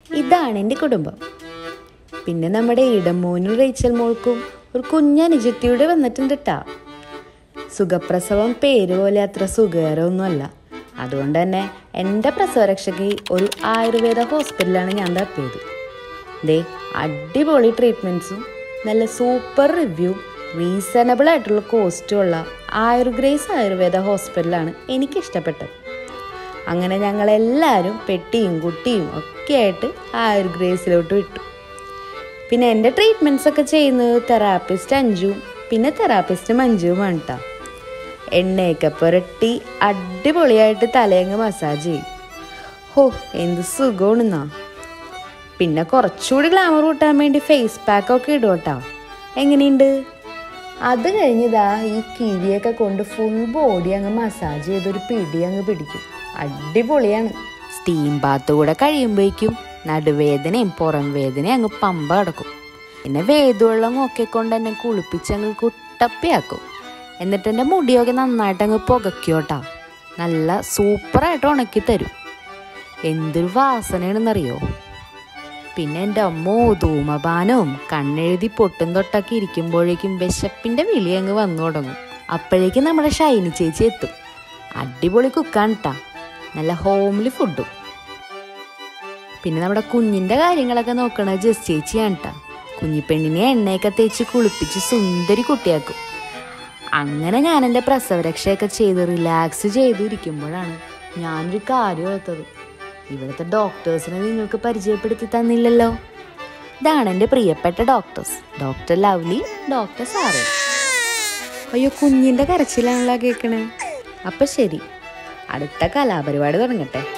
ഇതാണ് എൻ്റെ കുടുംബം പിന്നെ നമ്മുടെ ഇടമോനും റേച്ചൽ മോൾക്കും ഒരു കുഞ്ഞനുജത്തിയുടെ വന്നിട്ടുണ്ട് ട്ടാ സുഖപ്രസവം പേര് പോലെ അത്ര സുഖകരമൊന്നുമല്ല അതുകൊണ്ട് തന്നെ എൻ്റെ പ്രസവരക്ഷയ്ക്ക് ഒരു ആയുർവേദ ഹോസ്പിറ്റലാണ് ഞാൻ തപ്പിയത് ദേ അടിപൊളി ട്രീറ്റ്മെൻറ്റ്സും നല്ല സൂപ്പർ റിവ്യൂ റീസണബിൾ ആയിട്ടുള്ള കോസ്റ്റും ഉള്ള ആയുർഗ്രേസ് ആയുർവേദ ഹോസ്പിറ്റലാണ് എനിക്കിഷ്ടപ്പെട്ടത് അങ്ങനെ ഞങ്ങളെല്ലാവരും പെട്ടിയും കുട്ടിയും ഒക്കെ ആയിട്ട് ആയുർഗ്രേസിലോട്ട് വിട്ടു പിന്നെ എൻ്റെ ട്രീറ്റ്മെൻറ്റ്സ് ഒക്കെ ചെയ്യുന്നത് തെറാപ്പിസ്റ്റ് അഞ്ജുവും പിന്നെ തെറാപ്പിസ്റ്റ് മഞ്ജുവുമാണ് കേട്ടോ എണ്ണയൊക്കെ പുരട്ടി അടിപൊളിയായിട്ട് തലയങ്ങ് മസാജ് ചെയ്യും ഹോ എന്ത് സുഖമാണെന്നാ പിന്നെ കുറച്ചുകൂടി ഗ്ലാമർ കൂട്ടാൻ വേണ്ടി ഫേസ് പാക്ക് ഒക്കെ ഇടും കേട്ടോ എങ്ങനെയുണ്ട് അത് കഴിഞ്ഞതാ ഈ കിഴിയൊക്കെ കൊണ്ട് ഫുൾ ബോഡി അങ്ങ് മസാജ് ചെയ്തൊരു പിടി അങ്ങ് പിടിക്കും അടിപൊളിയാണ് സ്റ്റീം ബാത്ത് കൂടെ കഴിയുമ്പോഴേക്കും നടുവേദനയും പുറം വേദനയും അങ്ങ് പമ്പ കിടക്കും പിന്നെ വേദവെള്ളം ഒക്കെ കൊണ്ട് എന്നെ കുളിപ്പിച്ച് അങ്ങ് കുട്ടപ്പിയാക്കും എന്നിട്ട് എൻ്റെ മുടിയൊക്കെ നന്നായിട്ട് അങ്ങ് പുകയ്ക്കോട്ടാ നല്ല സൂപ്പറായിട്ട് ഉണക്കി തരും എന്തൊരു വാസനയാണെന്നറിയോ പിന്നെ എൻ്റെ അമ്മോ ധൂമപാനവും കണ്ണെഴുതി പൊട്ടും തൊട്ടൊക്കെ ഇരിക്കുമ്പോഴേക്കും വിശപ്പിൻ്റെ വിളി അങ്ങ് വന്നു തുടങ്ങും അപ്പോഴേക്കും നമ്മുടെ ഷൈനി ചേച്ചി എത്തും അടിപൊളി കുക്കാണ് ട്ടാ നല്ല ഹോംലി ഫുഡും പിന്നെ നമ്മുടെ കുഞ്ഞിൻ്റെ കാര്യങ്ങളൊക്കെ നോക്കണത് ജസ് ചേച്ചിയാണ് ട്ടാ കുഞ്ഞിപ്പെണ്ണിനെ എണ്ണയൊക്കെ തേച്ച് കുളിപ്പിച്ച് സുന്ദരി കുട്ടിയാക്കും അങ്ങനെ ഞാൻ എൻ്റെ പ്രസവരക്ഷയൊക്കെ ചെയ്ത് റിലാക്സ് ചെയ്തിരിക്കുമ്പോഴാണ് ഞാനൊരു കാര്യം ഓർത്തത് ഇവിടുത്തെ ഡോക്ടേഴ്സിനെ നിങ്ങൾക്ക് പരിചയപ്പെടുത്തി തന്നില്ലല്ലോ ഇതാണ് എൻ്റെ പ്രിയപ്പെട്ട doctors doctor lovely doctor sir അയ്യോ കുഞ്ഞിൻ്റെ കരച്ചിലാണല്ലോ കേൾക്കണേ അപ്പം ശരി അടുത്ത കലാപരിപാടി തുടങ്ങട്ടെ